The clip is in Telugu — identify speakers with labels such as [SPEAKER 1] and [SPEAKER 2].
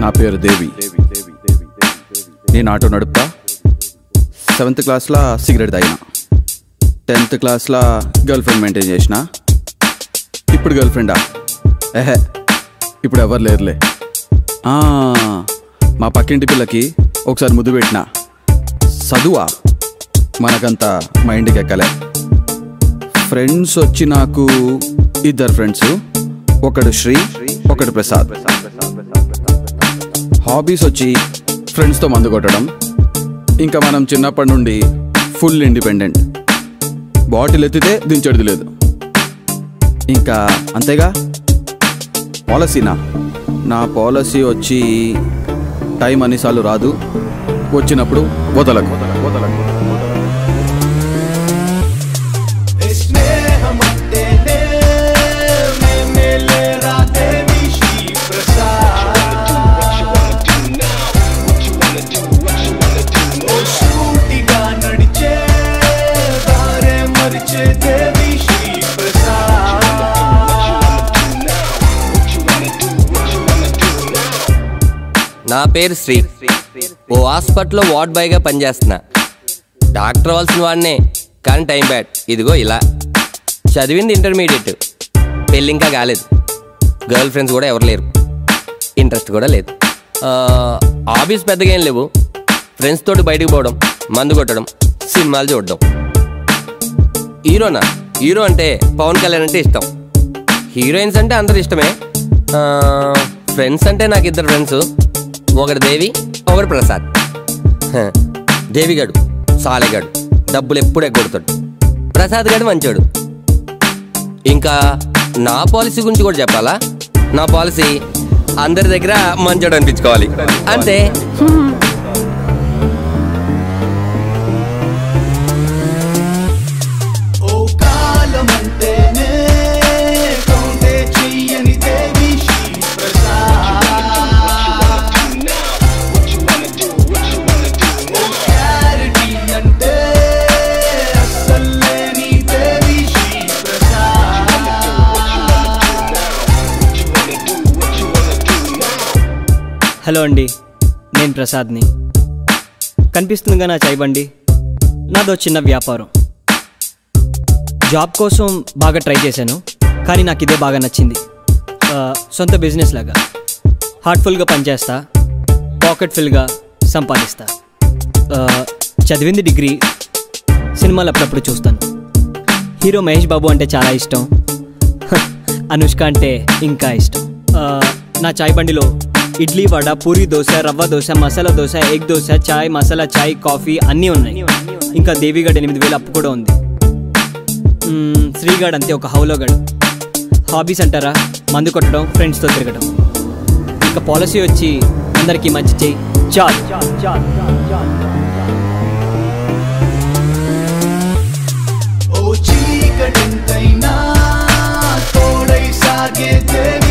[SPEAKER 1] నా పేరు దేవి నేను ఆటో నడుపుతా సెవెంత్ క్లాస్లో సిగరెట్ తాగిన టెన్త్ క్లాస్లో గర్ల్ ఫ్రెండ్ మెయింటైన్ చేసిన ఇప్పుడు గర్ల్ ఫ్రెండా ఎహే ఇప్పుడు ఎవరు లేరులే ఆ, మా పక్కింటి పిల్లకి ఒకసారి ముద్దు పెట్టిన చదువా మనకంత మైండ్కి ఎక్కలే ఫ్రెండ్స్ వచ్చి నాకు ఇద్దరు ఫ్రెండ్స్ ఒకడు శ్రీ ఒకడు ప్రసాద్ హాబీస్ వచ్చి ఫ్రెండ్స్తో మందు కొట్టడం ఇంకా మనం చిన్నప్పటి నుండి ఫుల్ ఇండిపెండెంట్ బాటిల్ ఎత్తితే దించడిది లేదు ఇంకా అంతేగా పాలసీనా నా పాలసీ వచ్చి టైం అన్నిసార్లు రాదు వచ్చినప్పుడు వదలకు వదలకు
[SPEAKER 2] స్నేహమంటేనే మేమేలేరా దేవి శ్రీ ప్రసాద్ ఓ సూటిగా నడిచే దారే మరిచే దేవి శ్రీ
[SPEAKER 3] నా పేరు శ్రీ ఓ హాస్పిటల్లో వార్డ్ బాయ్గా పనిచేస్తున్నా డాక్టర్ అవ్వాల్సిన వాడినే కానీ టైం బ్యాడ్ ఇదిగో ఇలా చదివింది ఇంటర్మీడియట్ పెళ్ళి ఇంకా కాలేదు గర్ల్ ఫ్రెండ్స్ కూడా ఎవరు లేరు ఇంట్రెస్ట్ కూడా లేదు హాబీస్ పెద్దగా ఏం లేవు ఫ్రెండ్స్ తోటి బయటకు పోవడం మందు కొట్టడం సినిమాలు చూడడం హీరోనా హీరో అంటే పవన్ కళ్యాణ్ అంటే ఇష్టం హీరోయిన్స్ అంటే అందరు ఇష్టమే ఫ్రెండ్స్ అంటే నాకు ఇద్దరు ఫ్రెండ్స్ ఒకటి దేవి ఒకటి ప్రసాద్ హ, దేవిగాడు సాలెగాడు డబ్బులు ఎప్పుడు ఎగ్గొడతాడు ప్రసాద్ గాడు మంచోడు ఇంకా నా పాలసీ గురించి కూడా చెప్పాలా నా పాలసీ అందరి దగ్గర మంచోడు అనిపించుకోవాలి అంతే
[SPEAKER 2] ఓ కాలమంటేనే కౌంటే చెయ్యని దేవి శ్రీ ప్రసాద్ ఓ క్లారిటీ అంటే అస్సలేని దేవి శ్రీ
[SPEAKER 4] హలో అండి నేను ప్రసాద్ని కనిపిస్తుందిగా నా చాయ్ బండి నాదో చిన్న వ్యాపారం జాబ్ కోసం బాగా ట్రై చేశాను కానీ నాకు ఇదే బాగా నచ్చింది ఆ, సొంత బిజినెస్ లాగా హార్ట్ఫుల్గా పనిచేస్తా పాకెట్ ఫుల్గా సంపాదిస్తా ఆ, చదివింది డిగ్రీ సినిమాలు అప్పుడప్పుడు చూస్తాను హీరో మహేష్ బాబు అంటే చాలా ఇష్టం హ, అనుష్క అంటే ఇంకా ఇష్టం ఆ, నా చాయ్ బండిలో ఇడ్లీ వడ పూరి దోశ రవ్వ దోశ మసాలా దోశ ఎగ్ దోశ చాయ్ మసాలా చాయ్ కాఫీ అన్నీ ఉన్నాయి ఇంకా దేవిగడ్ ఎనిమిది వేలు అప్పు కూడా ఉంది మ్మ్, శ్రీగాడ్ అంతే ఒక హౌలోగాడు హాబీస్ అంటారా మందు కొట్టడం ఫ్రెండ్స్తో తిరగడం ఇంకా పాలసీ వచ్చి అందరికీ మంచి చేయి చాలు
[SPEAKER 2] ఓ చీకటెంతైనా తోడై సాగే దేవి